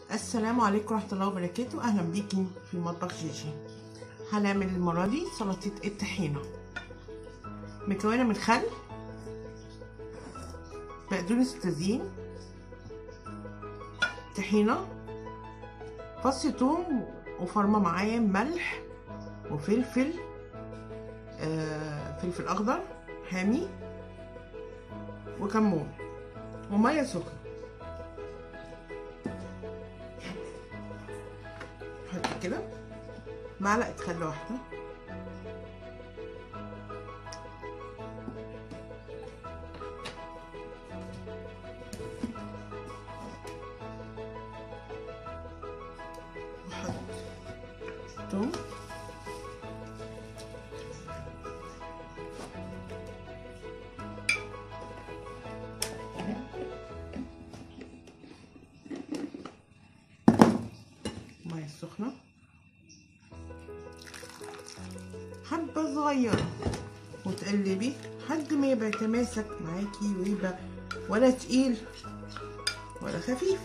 السلام عليكم ورحمة الله وبركاته أهلا بيكي في مطبخ جيجي هنعمل المرة دي سلطة الطحينة مكونة من خل بقدونس تزيين طحينة فص توم وفرمة معايا ملح وفلفل آه فلفل أخضر حامي وكمون ومية سخنة نحط كده معلقة خل واحدة نحط توم المية السخنة حبة صغيرة وتقلبي لحد ما يبقى يتماسك معاكي ويبقى ولا تقيل ولا خفيف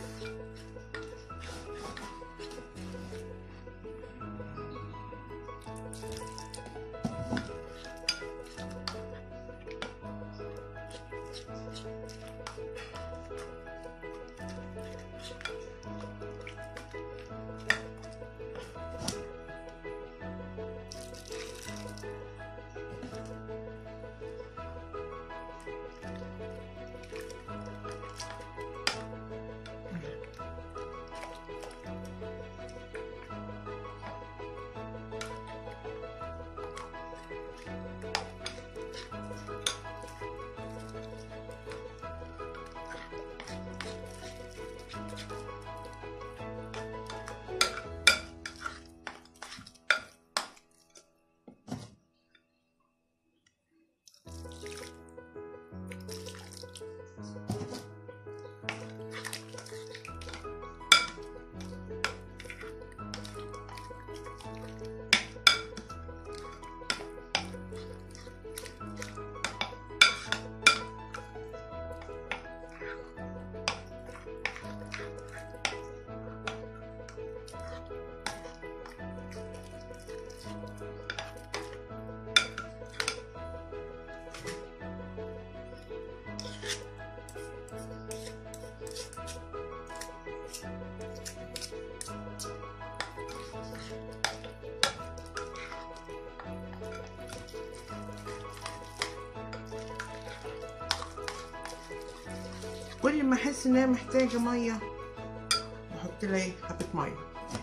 كل ما احس ان هي محتاجه ميه بحط لها حبه ميه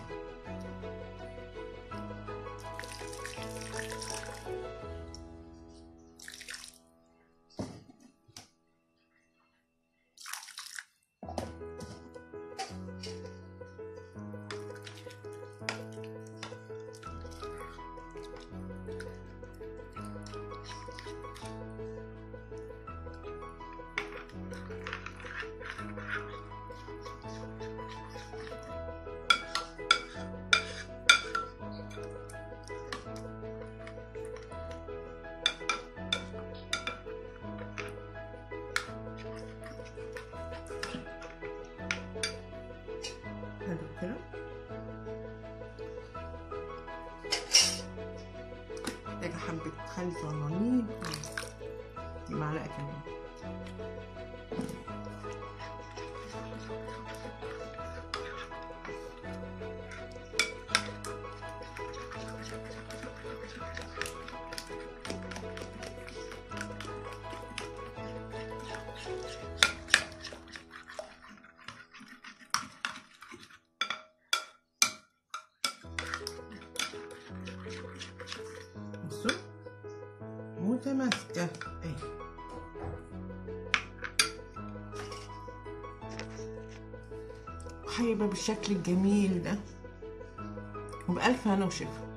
حلو كده محتاجة حبة خل صغننين دي معلقة كمان بصوا متماسكة اهي هيبقى بالشكل الجميل ده وبألف هنا وشفا